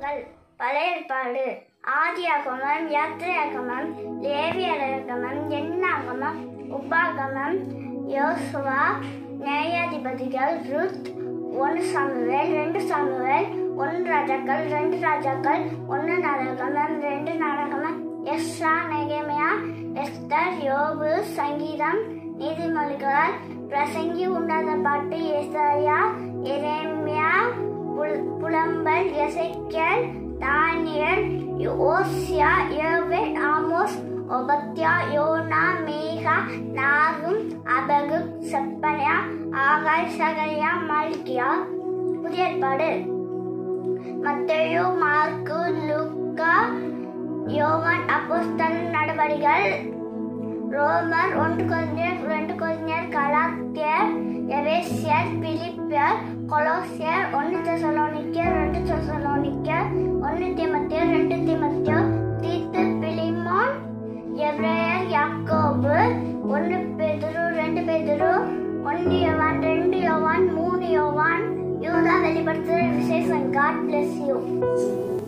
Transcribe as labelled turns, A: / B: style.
A: நூல்கள் பழைய ஏற்பாடு ஆதியாகமம் யாத்திரையாகமம் லேவியராகமம் எண்ணாகமம் உபாகமம் யோசுவா நியாயாதிபதிகள் ருத் ஒன்று சாமுவேல் ரெண்டு சாமுவேல் ஒன்று ராஜாக்கள் ரெண்டு ராஜாக்கள் ஒன்று நாடகமம் ரெண்டு நாடகமம் எஸ்ரா நெகேமியா எஸ்தர் யோபு சங்கீதம் நீதிமொழிகள் பிரசங்கி உண்டாத பாட்டு ஏசாயா எரேமியா புல்- புலம்பல் எசைக்கேல் தானியல் ஓசியா யோவேல் ஆமோஸ் ஒபத்யா யோனா மேகா நாகும் அபகு செப்பனியா ஆகாய் சகரியா மல்கியா புதிய ஏற்பாடு மத்தேயு மார்க்கு லூக்கா யோவான் அப்போஸ்தல நடவடிகள் ரோமர் ஒன்று கொஞ்சர் ரெண்டு கொஞ்சர் கலாத்தியர் எவேசியர் பிலிப்பியர் கொலோசியர் ஒன்று தெசலோனிக்கர் ரெண்டு தெசலோனிக்கர் ஒன்று திமத்தியர் ரெண்டு திமத்தியர் தீத்து பிலிமோன் எவ்ரேயர் யாக்கோபு ஒன்று பெதுரு ரெண்டு பெதுரு ஒன்று யோவான் ரெண்டு யோவான் மூணு யோவான் யூதா வெளிப்படுத்துகிற விசேஷம் காட் பிளஸ் யூ